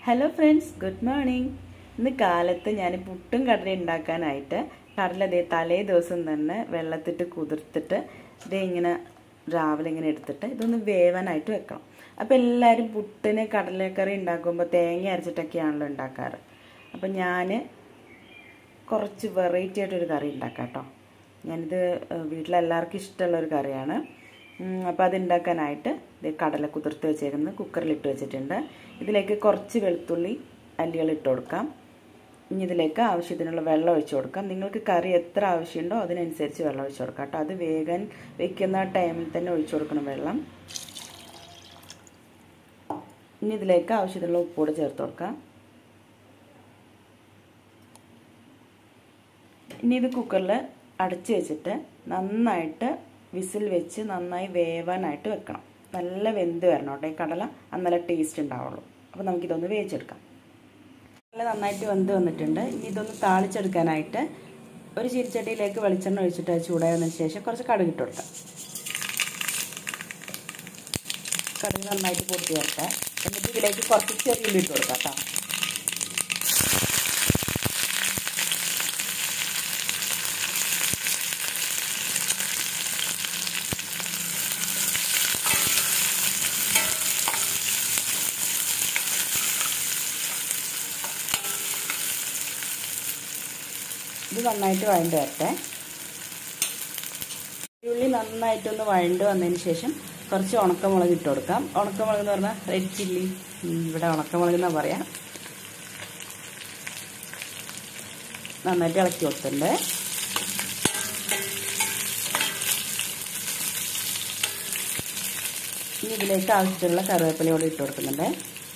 hello friends good morning ഇന്ന് കാലത്ത് ഞാൻ പുട്ടും കടല ഉണ്ടാക്കാനായിട്ട് കടല ദേ തലേ ദിവസം തന്നെ വെള്ളത്തിട്ട് കുതിർത്തിട്ട് ദേ ഇങ്ങനെ രാവിലെ ഇങ്ങനെ എടുത്തിട്ട് ഇതൊന്ന് വേവാനായിട്ട് വെക്കണം അപ്പോൾ എല്ലാവരും പുട്ടിന് കടലക്കറി ഉണ്ടാക്കുമ്പോൾ തേങ്ങ അരച്ചിട്ടൊക്കെയാണല്ലോ ഉണ്ടാക്കാറ് അപ്പം ഞാൻ കുറച്ച് വെറൈറ്റി ആയിട്ടൊരു കറി ഉണ്ടാക്കാം കേട്ടോ ഞാനിത് ഏഹ്, വീട്ടിലെല്ലാവർക്കും ഇഷ്ടമുള്ള ഒരു കറിയാണ് അപ്പോൾ അത് ഉണ്ടാക്കാനായിട്ട് ഇത് കടല കുതിർത്ത് വെച്ചേക്കുന്നത് കുക്കറിലിട്ട് വെച്ചിട്ടുണ്ട് ഇതിലേക്ക് കുറച്ച് വെളുത്തുള്ളി അല്ലികൾ ഇട്ട് കൊടുക്കാം ഇനി ഇതിലേക്ക് ആവശ്യത്തിനുള്ള വെള്ളം ഒഴിച്ചു കൊടുക്കാം നിങ്ങൾക്ക് കറി എത്ര ആവശ്യമുണ്ടോ അതിനനുസരിച്ച് വെള്ളം ഒഴിച്ചു കൊടുക്കാം കേട്ടോ അത് വേഗം വെക്കുന്ന ടൈമിൽ തന്നെ ഒഴിച്ചു കൊടുക്കണം വെള്ളം ഇനി ഇതിലേക്ക് ആവശ്യത്തിനുള്ള ഉപ്പൂടെ ചേർത്ത് കൊടുക്കാം ഇനി ഇത് കുക്കറിൽ അടച്ചു വെച്ചിട്ട് നന്നായിട്ട് വിസിൽ വെച്ച് നന്നായി വേവാനായിട്ട് വെക്കണം നല്ല വെന്ത് വരണം കേട്ടോ ഈ കടല അന്നല്ല ടേസ്റ്റ് ഉണ്ടാവുള്ളൂ അപ്പോൾ നമുക്കിതൊന്ന് വേവിച്ചെടുക്കാം കടല നന്നായിട്ട് വെന്ത് വന്നിട്ടുണ്ട് ഇനി ഇതൊന്ന് താളിച്ചെടുക്കാനായിട്ട് ഒരു ചീരിച്ചട്ടിയിലേക്ക് വെളിച്ചെണ്ണ ഒഴിച്ചിട്ട് അത് ചൂടായതിനു ശേഷം കുറച്ച് കടുക് ഇട്ട് കൊടുക്കാം കടുക് നന്നായിട്ട് പൊട്ടി വരട്ടെ എന്നിട്ട് ഇതിലേക്ക് കുറച്ച് ചെറിയ ഉള്ളി ഇട്ട് കൊടുക്കാം കേട്ടോ ഇത് നന്നായിട്ട് വഴണ്ട് വരട്ടെ ഉള്ളി നന്നായിട്ടൊന്ന് വഴണ്ട് വന്നതിന് ശേഷം കുറച്ച് ഉണക്കമുളക് ഇട്ട് കൊടുക്കാം ഉണക്കമുളക് എന്ന് പറഞ്ഞാൽ റെഡ് ചില്ലി ഇവിടെ ഉണക്കമുളക് എന്നാ പറയാം നന്നായിട്ട് ഇളക്കി കൊടുത്തിട്ടുണ്ട് ഇനി ഇതിലേക്ക് ആവശ്യത്തിനുള്ള കറിവേപ്പില കൂടി ഇട്ട് കൊടുക്കുന്നുണ്ട്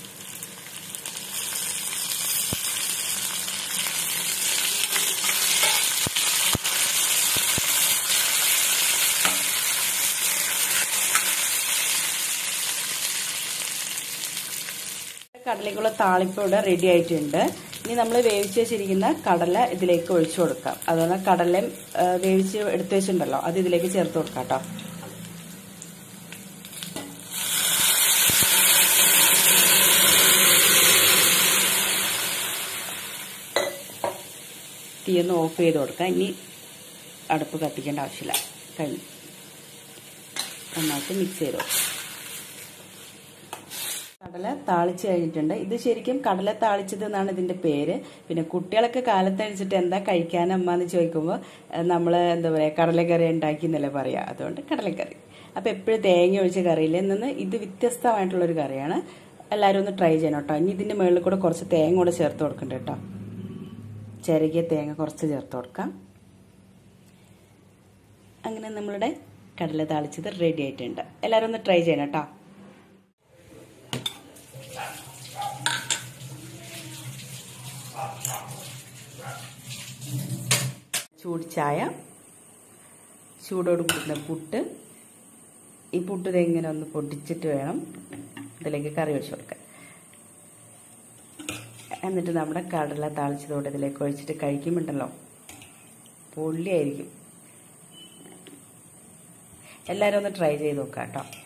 കടലയ്ക്കുള്ള താളിപ്പ് ഇവിടെ റെഡി ആയിട്ടുണ്ട് ഇനി നമ്മൾ വേവിച്ച് വെച്ചിരിക്കുന്ന കടല ഇതിലേക്ക് ഒഴിച്ചു കൊടുക്കാം അതുപോലെ കടലയും ആ, വേവിച്ച് എടുത്തു വെച്ചിട്ടുണ്ടല്ലോ അത് ഇതിലേക്ക് ചേർത്ത് കൊടുക്കാം കേട്ടോ തീ ഒന്ന് ഓഫ് ചെയ്ത് കൊടുക്കാം ഇനി അടുപ്പ് കത്തിക്കേണ്ട ആവശ്യമില്ല കഴിഞ്ഞു നന്നായിട്ട് മിക്സ് ചെയ്ത് കൊടുക്കാം കടല താളിച്ച് കഴിഞ്ഞിട്ടുണ്ട് ഇത് ശരിക്കും കടല താളിച്ചത് എന്നാണ് ഇതിന്റെ പേര് പിന്നെ കുട്ടികളൊക്കെ കാലത്തഴിച്ചിട്ട് എന്താ കഴിക്കാൻ അമ്മ എന്ന് ചോദിക്കുമ്പോൾ നമ്മൾ എന്താ പറയുക കടലക്കറി ഉണ്ടാക്കി എന്നല്ലേ പറയാ അതുകൊണ്ട് കടലക്കറി അപ്പോൾ എപ്പോഴും തേങ്ങ ഒഴിച്ച കറിയിൽ നിന്ന് ഇത് വ്യത്യസ്തമായിട്ടുള്ളൊരു കറിയാണ് എല്ലാവരും ഒന്ന് ട്രൈ ചെയ്യണം കേട്ടോ ഇനി ഇതിന്റെ മുകളിൽ കൂടെ കുറച്ച് തേങ്ങ കൂടെ ചേർത്ത് കൊടുക്കണ്ട കേട്ടോ ചിരകിയ തേങ്ങ കുറച്ച് ചേർത്ത് കൊടുക്കാം അങ്ങനെ നമ്മളുടെ കടല താളിച്ചത് റെഡി ആയിട്ടുണ്ട് എല്ലാവരും ഒന്ന് ട്രൈ ചെയ്യണം കേട്ടോ ചൂട് ചായ ചൂടോട് കൂടുന്ന പുട്ട് ഈ പുട്ട് ദേ ഇങ്ങനെ ഒന്ന് പൊടിച്ചിട്ട് വേണം ഇതിലേക്ക് കറി ഒഴിച്ച് കൊടുക്കാൻ എന്നിട്ട് നമ്മുടെ കടല താളിച്ചതോടെ ഇതിലേക്ക് ഒഴിച്ചിട്ട് കഴിക്കുമ്പോണ്ടല്ലോ പൊള്ളിയായിരിക്കും എല്ലാവരും ഒന്ന് ട്രൈ ചെയ്ത് നോക്കാം കേട്ടോ